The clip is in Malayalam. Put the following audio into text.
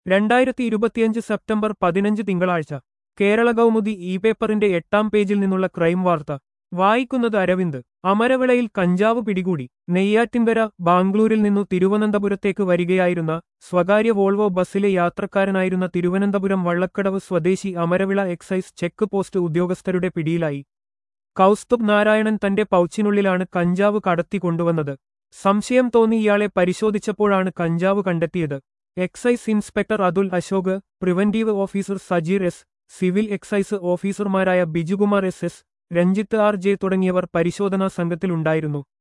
രണ്ടായിരത്തി ഇരുപത്തിയഞ്ച് സെപ്റ്റംബർ പതിനഞ്ച് തിങ്കളാഴ്ച കേരള കൗമുദി ഇ പേപ്പറിന്റെ എട്ടാം പേജിൽ നിന്നുള്ള ക്രൈം വാർത്ത വായിക്കുന്നത് അരവിന്ദ് അമരവിളയിൽ കഞ്ചാവ് പിടികൂടി നെയ്യാറ്റിൻകര ബാംഗ്ലൂരിൽ നിന്നു തിരുവനന്തപുരത്തേക്ക് വരികയായിരുന്ന സ്വകാര്യ വോൾവോ ബസ്സിലെ യാത്രക്കാരനായിരുന്ന തിരുവനന്തപുരം വള്ളക്കടവ് സ്വദേശി അമരവിള എക്സൈസ് ചെക്ക് പോസ്റ്റ് ഉദ്യോഗസ്ഥരുടെ പിടിയിലായി കൗസ്തുഭ് നാരായണൻ തന്റെ പൗച്ചിനുള്ളിലാണ് കഞ്ചാവ് കടത്തി കൊണ്ടുവന്നത് സംശയം തോന്നി ഇയാളെ പരിശോധിച്ചപ്പോഴാണ് കഞ്ചാവ് കണ്ടെത്തിയത് excise inspector Atul Ashok preventive officer Sajeer S civil excise ഓഫീസർമാരായ Bijukumar S S Ranjith R J തുടങ്ങിയവർ പരിശോധനാ സംഘത്തിലുണ്ടായിരുന്നു